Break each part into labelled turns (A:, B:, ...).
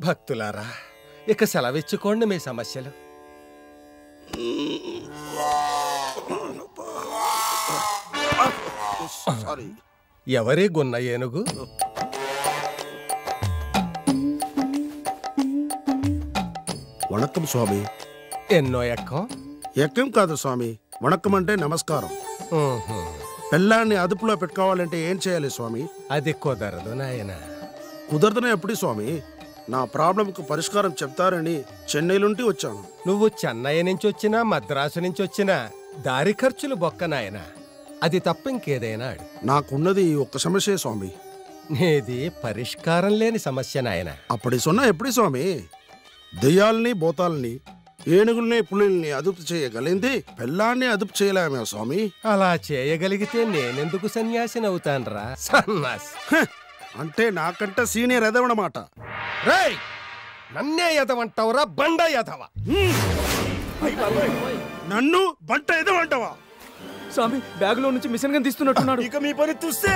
A: భక్తులారా ఇక సెలవిచ్చుకోండి మీ సమస్యలు
B: సారీ
A: ఎవరి గున్న ఏనుగు
B: వణక్కం స్వామి
A: ఎన్నో ఎక్కం
B: ఎక్కం కాదు స్వామి వణక్కం అంటే నమస్కారం
A: ఊహు.
B: పెళ్ళాన్ని అదుపులో పెట్టుకోవాలంటే ఏం చేయాలి స్వామి
A: అది కుదరదు నాయన
B: కుదరదనే ఎప్పుడు స్వామి నా ప్రాబ్లంకు పరిష్కారం చెప్తారని చెన్నై నుండి వచ్చాను
A: నువ్వు చెన్నై నుంచి వచ్చినా మద్రాసు నుంచి వచ్చినా దారి ఖర్చులు బొక్క నాయన అది తప్ప ఇంకేదైనా అడుగు
B: నాకున్నది ఈ ఒక్క సమస్యే స్వామి
A: నీది పరిష్కారం లేని సమస్య నాయన
B: అప్పటి సొన్న ఎప్పుడు స్వామి దెయ్యాల్ని బోతాల్ని ఏనుగుల్ని పులిల్ని అదుపు చేయగలిగింది పెళ్ళాన్ని అదుపు చేయలేమే స్వామి
A: అలా చేయగలిగితే నేనెందుకు సన్యాసినవుతాన్రా సన్నాసి
B: హ! అంటే నాకంటే సీనియర్ ఎదవనమాట
A: రేయ్ నన్నే ఎదవంటావురా బండ ఎదవ
B: నన్ను బంట ఎదవంటావా
C: స్వామి బ్యాగులో నుంచి మిషన్ గన్ తీస్తున్నట్టున్నాడు
B: ఇక మీ పని చూస్తే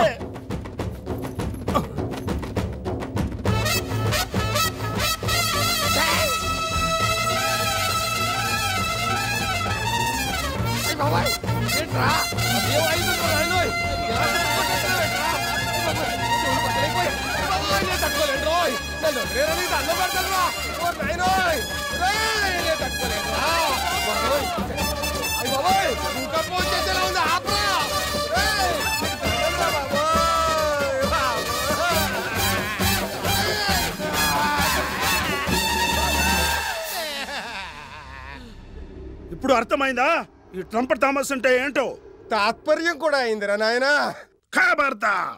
B: ఇప్పుడు అర్థమైందా ఈ ట్రంపట్ థామస్ అంటే ఏంటో
A: తాత్పర్యం కూడా అయిందిరా నాయనా
B: ఖబర్దార్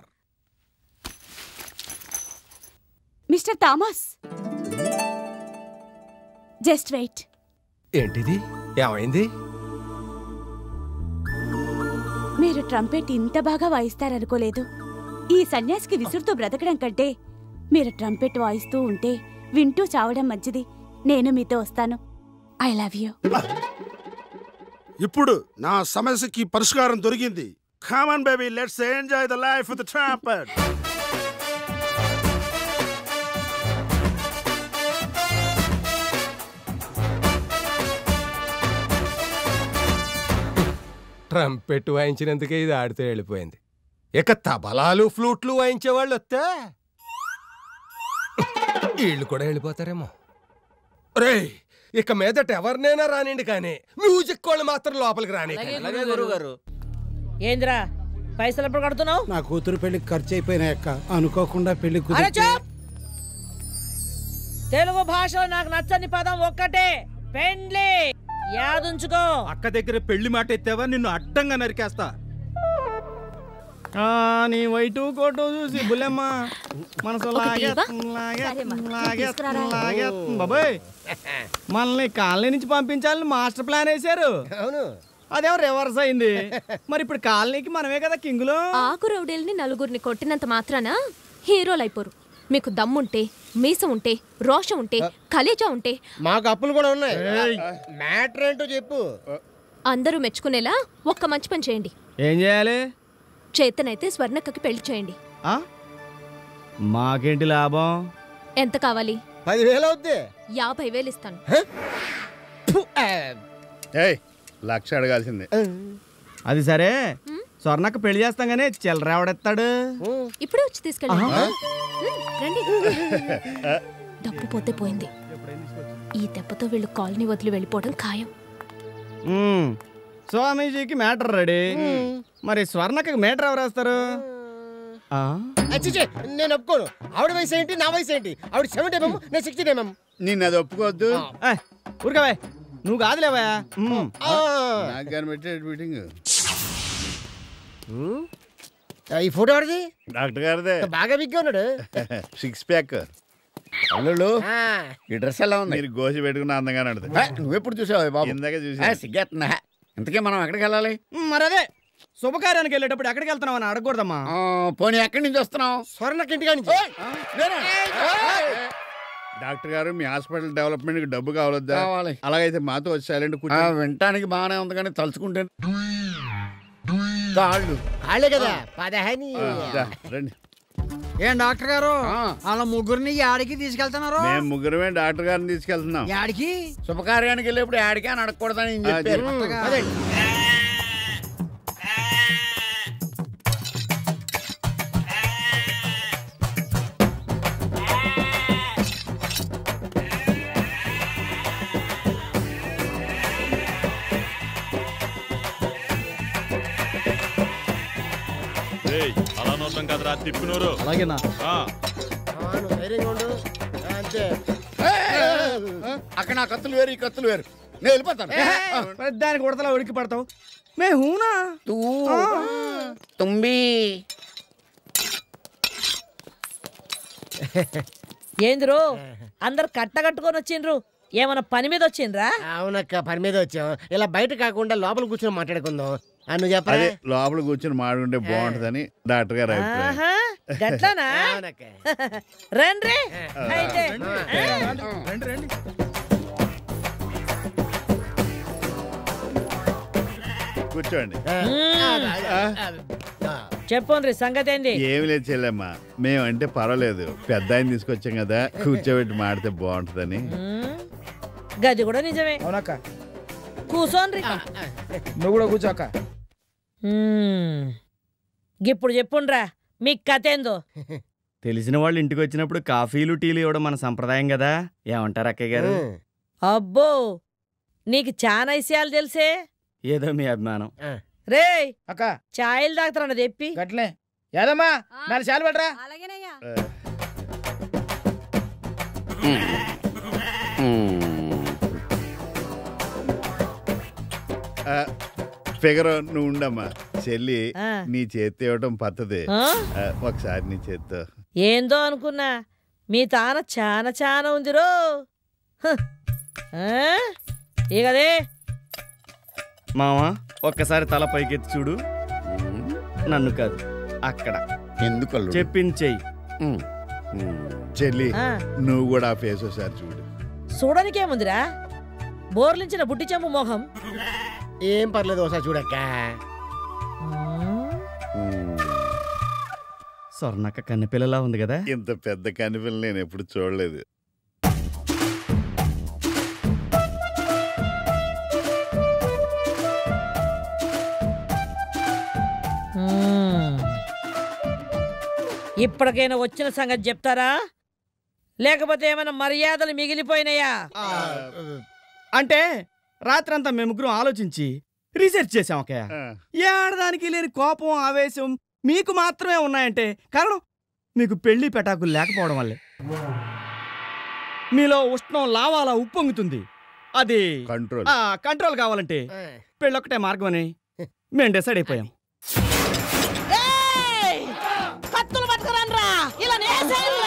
D: మిస్టర్ థామస్ జస్ట్ వెయిట్
A: ఏంటిది ఏమైంది
D: మీరు ట్రంపెట్ ఇంత బాగా వాయిస్తారనుకోలేదు ఈ సన్యాసికి విసురుతూ బ్రతకడం కంటే మీరు ట్రంపెట్ వాయిస్తూ ఉంటే వింటూ చావడం మంచిది నేను మీతో వస్తాను ఐ లవ్ యూ
B: ఇప్పుడు నా సమస్యకి పరిష్కారం దొరికింది come on baby let's enjoy the life with trumpet
A: trumpet వాయించినందుకే ఇది ఆడితే వెళ్ళిపోయింది ఇక తబలాలు ఫ్లూట్లు వాయించే వాళ్ళు వస్తే వీళ్ళు కూడా వెళ్ళిపోతారేమో రేయ్ ఇక మీదట ఎవరినైనా రానిండి కానీ మ్యూజిక్ వాళ్ళు మాత్రం లోపలికి రాని
E: ఏందిరా పైసలు ఎప్పుడు కడుతున్నావు
F: నా కూతురు పెళ్లికి ఖర్చు అయిపోయినాయక్క అనుకోకుండా పెళ్లి
E: అరే
F: కుదిరితే
E: చూప్ తెలుగు భాషలో నాకు నచ్చని పదం ఒక్కటే పెండ్లి యాదుంచుకో
C: అక్క దగ్గర పెళ్లి మాట ఎత్తావా నిన్ను అడ్డంగా నరికేస్తా ఆ, నీ వైటు కోటు చూసి బుల్లెమ్మ మనసు లాగేస్తుంది, లాగేస్తుంది, లాగేస్తుంది, లాగేస్తుంది. బాబోయ్ మనల్ని కాలనీ నుంచి పంపించాలని మాస్టర్ ప్లాన్ వేశారు
A: అవును
C: అదేమో రివర్స్ అయింది మరి ఇప్పుడు కాలనీకి మనమే కదా కింగులు
G: ఆకు రౌడీల్ని నలుగురిని కొట్టినంత మాత్రాన హీరోలు అయిపోరు మీకు దమ్ముంటే మీసం ఉంటే రోషం ఉంటే కలేజా ఉంటే
H: మాకు అప్పులు కూడా ఉన్నాయి మ్యాటర్ ఏంటో చెప్పు
G: అందరూ మెచ్చుకునేలా ఒక్క మంచి పని చేయండి
C: ఏం చేయాలి
G: చేతనైతే స్వర్ణక్కకి పెళ్లి చేయండి
C: ఆ? మాకేంటి లాభం
G: ఎంత కావాలి
H: పదివేలు అవుద్ది
G: యాభై వేలు ఇస్తాను
I: ఏయ్ లక్ష అడగాల్సిందే
C: అది సరే స్వర్ణక్క పెళ్లి చేస్తాం కానీ చిల్లర ఎవడెత్తాడు
G: ఇప్పుడే వచ్చి తీసుకెళ్ళండి ఉమ్, రండి డబ్బు పోతే పోయింది ఈ దెబ్బతో వీళ్ళు కాలనీ వదిలి వెళ్ళిపోవడం ఖాయం
C: ఉమ్, స్వామీజీకి మ్యాటర్ రెడీ మరి స్వర్ణక్కకి మ్యాటర్ ఎవరు వేస్తారు ఆ?
H: అచ్చిచే నేను ఒప్పుకోను ఆవిడ వయసు ఏంటి నా వయసు ఏంటి ఆవిడ సెవెంటీ ఎంఎం నేను సిక్స్టీ ఎంఎం
I: నిన్ను అది ఒప్పుకోవద్దు
C: ఏయ్, ఊరుకోవే నువ్వు కాదులేవా ఉమ్.
I: నాకు కనిపెట్టే మీటింగ్
H: ఈ ఫోటో ఎవరిది
I: డాక్టర్ గారిదే
H: బాగా బిగ్గా ఉన్నాడు
I: సిక్స్ ప్యాక్ అల్లుళ్ళు
H: ఆ, ఈ డ్రెస్ ఎలా ఉంది
I: మీరు గోసి పెట్టుకున్న అందంగా నడుతుంది
H: ఆ, నువ్వెప్పుడు చూసావు బాబు
I: ఇందాక చూసి
H: ఆ, సిగ్గేస్తున్నా ఇంతకీ మనం ఎక్కడికి వెళ్ళాలి
C: ఉమ్, మరి అదే శుభకార్యానికి వెళ్ళేటప్పుడు ఎక్కడికి వెళ్తున్నావు అని అడగకూడదమ్మా
H: ఆ, పోనీ ఎక్కడి నుంచి వస్తున్నావు స్వర్ణకి ఇంటికా నుంచి నేనా?
I: డాక్టర్ గారు మీ హాస్పిటల్ డెవలప్మెంట్ కి డబ్బు కావాలొద్దా
H: కావాలి.
I: అలాగైతే మాతో వచ్చి సైలెంట్
H: ఆ,
I: కూర్చో
H: వినటానికి బాగానే ఉంది కానీ తలుచుకుంటే కాళ్ళు కాళ్ళే కదా పదహని
I: రండి
J: ఏం డాక్టర్ గారు వాళ్ళ ముగ్గురిని యాడికి తీసుకెళ్తున్నారు
I: మేము ముగ్గురమే డాక్టర్ గారిని తీసుకెళ్తున్నాం
J: యాడికి
I: శుభకార్యానికి వెళ్ళేప్పుడు ఆడికి అని అడగకూడదని ఈయన చెప్పారు
J: అదండి.
K: అలా నోసం కదరా తిప్పినోరు
C: అలాగేనా
H: అవును, ధైర్యంగా ఉండు అంతే
I: అక్కడ నా కత్తులు వేరు ఈ కత్తులు వేరు నేను వెళ్ళిపోతాను
C: దానికి ఉడతలా ఉడికి పడతావు మే హూనా
I: తుంబి
E: ఏందిరో అందరు కట్టగట్టుకొని వచ్చిండ్రు ఏమన్నా పని మీద వచ్చిండ్రా
H: అవునక్క పని మీద వచ్చాం ఇలా బయట కాకుండా లోపల కూర్చొని మాట్లాడుకుందాం ఆ, నువ్వు చెప్పరా
I: అదే లోపల కూర్చొని మాడుకుంటే బాగుంటదని డాక్టర్ గారు అభిప్రాయం
E: ఆహా గట్లానా
H: అవునక్క
E: రండి అయితే
C: రండి రండి
I: కూర్చోండి
E: చెప్పండి సంగతి ఏంది
I: ఏమి లేదు చెల్లెమ్మా మేమంటే పర్వాలేదు పెద్ద ఆయన తీసుకొచ్చాం కదా కూర్చోబెట్టి మాడితే బాగుంటదని
E: ఉమ్, గది కూడా నిజమే
C: అవునక్క
E: కూసోన్రి
C: నువ్వు కూడా కూర్చోక్క
E: ఉమ్, ఇప్పుడు చెప్పుండ్రా మీ కథ ఏందో
C: తెలిసిన వాళ్ళు ఇంటికి వచ్చినప్పుడు కాఫీలు టీలు ఇవ్వడం మన సంప్రదాయం కదా ఏమంటారు అక్కయ్య గారు
E: అబ్బో నీకు చాలా విషయాలు తెలిసే
C: ఏదో మీ అభిమానం
E: రే
C: అక్క
E: ఛాయలు తాగుతారన్న తెప్పి
C: గట్లే ఏదమ్మా నాలుగు చాలు పడరా
I: ఫిగర్ నువ్వు ఉండమ్మా చెల్లి
E: ఆ.
I: నీ చేతి ఇవ్వటం పద్ధతి
E: ఆ?
I: ఆ, ఒకసారి నీ చేత్తో
E: ఏందో అనుకున్నా మీ తాన చాలా చాలా ఉందిరో హ. ఆ? ఇగదే
C: మావా ఒక్కసారి తల పైకెత్తి చూడు నన్ను కాదు అక్కడ
I: ఎందుకు
C: చెప్పింది చెయ్యి
I: చెల్లి
E: ఆ.
I: నువ్వు కూడా ఆ ఫేస్ ఒకసారి చూడు
E: చూడనికేముందిరా బోర్లించిన బుట్టి చెంపు మొహం
H: ఏం పర్లేదు ఒకసారి చూడక్క
C: స్వర్ణక్క కన్నెపిల్లలా ఉంది కదా
I: ఇంత పెద్ద కనిపిల్ల నేను ఎప్పుడు చూడలేదు
E: మ్మ్. ఇప్పటికైనా వచ్చిన సంగతి చెప్తారా లేకపోతే ఏమైనా మర్యాదలు మిగిలిపోయినాయా
C: అంటే రాత్రంతా మేము ముగ్గురం ఆలోచించి రీసెర్చ్ చేసాం ఒక ఏడదానికి లేని కోపం ఆవేశం మీకు మాత్రమే ఉన్నాయంటే కారణం మీకు పెళ్లి పెటాకులు లేకపోవడం వల్లే మీలో ఉష్ణం లావాలా ఉప్పొంగుతుంది అది
I: కంట్రోల్
C: ఆ, కంట్రోల్ కావాలంటే పెళ్ళొక్కటే మార్గం అని మేము డిసైడ్ అయిపోయాం
E: ఏయ్! కత్తులు పట్టుకురండ్రా ఇలా నేసేయండ్రా.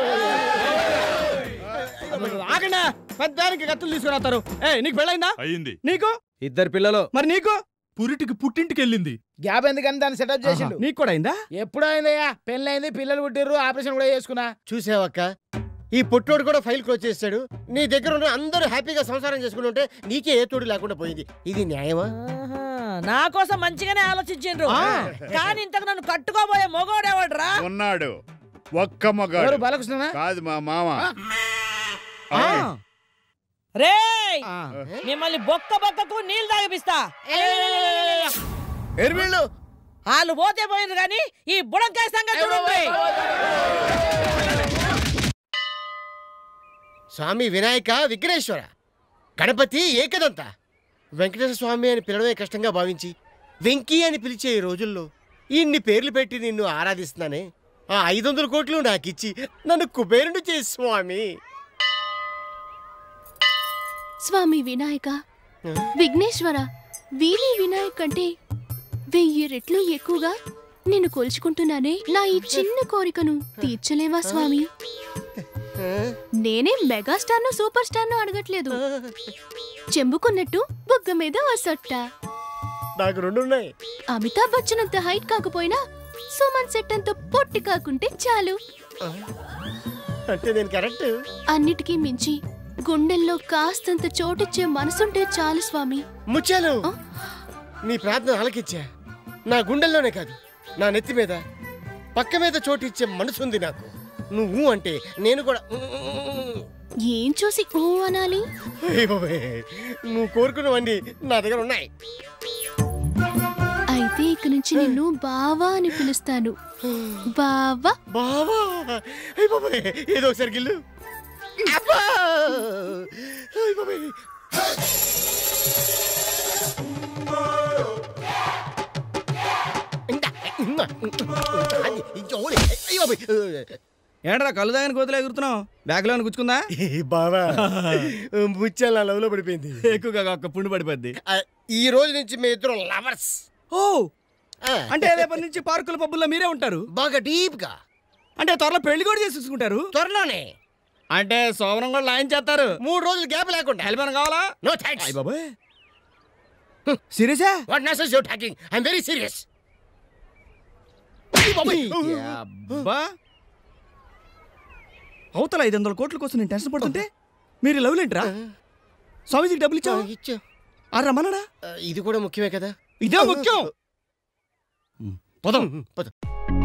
C: ఆగండి పెద్దానికి కత్తులు తీసుకుని వస్తారు ఏ నీకు పెళ్ళైందా
K: అయింది
C: నీకు
F: ఇద్దరు పిల్లలు
C: మరి నీకు
K: పురిటికి పుట్టింటికి వెళ్ళింది
F: గ్యాప్ ఎందుకని దాన్ని సెటప్ చేసిండు
C: నీకు కూడా అయిందా
F: ఎప్పుడు అయిందయ్యా పెళ్ళైంది పిల్లలు పుట్టిర్రు ఆపరేషన్ కూడా చేసుకున్నా
H: చూసావక్క ఈ పుట్టోడు కూడా ఫైల్ క్లోజ్ చేస్తాడు నీ దగ్గర ఉన్న అందరూ హ్యాపీగా సంసారం చేసుకుంటుంటే నీకే ఏ తోడు లేకుండా పోయింది ఇది న్యాయమా
E: ఆహా, నా కోసం మంచిగానే ఆలోచించిండ్రు కానీ ఇంతకు నన్ను కట్టుకోబోయే మొగోడేవాడ్రా
I: ఉన్నాడు ఒక్క
F: ఎవరు
I: మగాడు
F: బాలకృష్ణనా
I: కాదు మా మామ
E: రేయ్ మిమ్మల్ని బొక్క బొక్కకు నీళ్ళు తాగిపిస్తా
F: ఎర్వీళ్ళు
E: వాళ్ళు పోతే పోయింది కానీ ఈ బుడంకాయ సంగతి చూడండి
H: స్వామి వినాయక విఘ్నేశ్వర గణపతి ఏకదంత వెంకటేశ్వర స్వామి అని పిలవడమే కష్టంగా భావించి వెంకీ అని పిలిచే ఈ రోజుల్లో ఇన్ని పేర్లు పెట్టి నిన్ను ఆరాధిస్తున్నానే ఆ ఐదు వందల కోట్లు నాకిచ్చి నన్ను కుబేరుడు చేసి స్వామి
G: స్వామి వినాయక విఘ్నేశ్వర వీరి వినాయక్ కంటే వెయ్యి రెట్లు ఎక్కువగా నేను కొలుచుకుంటున్నానే నా ఈ చిన్న కోరికను తీర్చలేవా స్వామి నేనే మెగాస్టార్ను సూపర్ స్టార్ను అడగట్లేదు చెంబుకున్నట్టు బుగ్గ మీద ఓ సొట్ట
H: నాకు రెండు ఉన్నాయి
G: అమితాబ్ బచ్చన్ అంత హైట్ కాకపోయినా సుమన్ సెట్ అంత పొట్టి కాకుంటే చాలు
H: అంటే నేను కరెక్ట్
G: అన్నిటికీ మించి గుండెల్లో కాస్తంత చోటిచ్చే మనసుంటే చాలు స్వామి
H: ముచ్చాలు నీ ప్రార్థన ఆలకిచ్చా నా గుండెల్లోనే కాదు నా నెత్తి మీద పక్క మీద చోటిచ్చే మనసుంది నాకు నువ్వు అంటే నేను కూడా
G: ఏం చూసి ఊ అనాలి
H: అయ్య బాబోయ్, నువ్వు కోరుకున్నవన్నీ నా దగ్గర ఉన్నాయి
G: అయితే ఇక నుంచి నిన్ను బావా అని పిలుస్తాను బావా
H: బావా అయ్య బాబాయ్ ఏదో ఒకసారి గిల్లు అబ్బా! అయ్య బాబాయ్. ఇందా, ఇందా, అది, ఇంకోటి. అయ్య బాబాయ్.
C: ఏంట్రా కళ్ళు దాగని కోతులు ఎగురుతున్నావు బ్యాగ్లో గుచ్చుకుందా
H: బావా ముత్యాల నా లవ్ లో పడిపోయింది
C: ఎక్కువగా ఒక్క పుండు పడిపోద్ది
H: ఆ, ఈ రోజు నుంచి మీ ఇద్దరు లవర్స్
C: ఓ అంటే రేపటి నుంచి పార్కుల పబ్బుల్లో మీరే ఉంటారు
H: బాగా డీప్ గా
C: అంటే త్వరలో పెళ్లి కూడా చేసి చూసుకుంటారు
H: త్వరలోనే
C: అంటే సోమరం కూడా లాయన్ చేస్తారు
H: మూడు రోజులు గ్యాప్ లేకుండా
C: హెల్ప్ కావాలా
H: నో థ్యాంక్స్
C: అయ్య బాబాయ్ సీరియసా
H: what nonsense you talking I am very serious
C: అబ్బా అవతల ఐదు వందల కోట్ల కోసం నేను టెన్షన్ పడుతుంటే మీరు లవ్ లేంట్రా స్వామీజీకి డబ్బులు ఇచ్చావు
H: ఇచ్చా
C: ఆ రమ్మన్నాడా
H: ఇది కూడా ముఖ్యమే కదా
C: ఇదే ముఖ్యం పదం
H: పద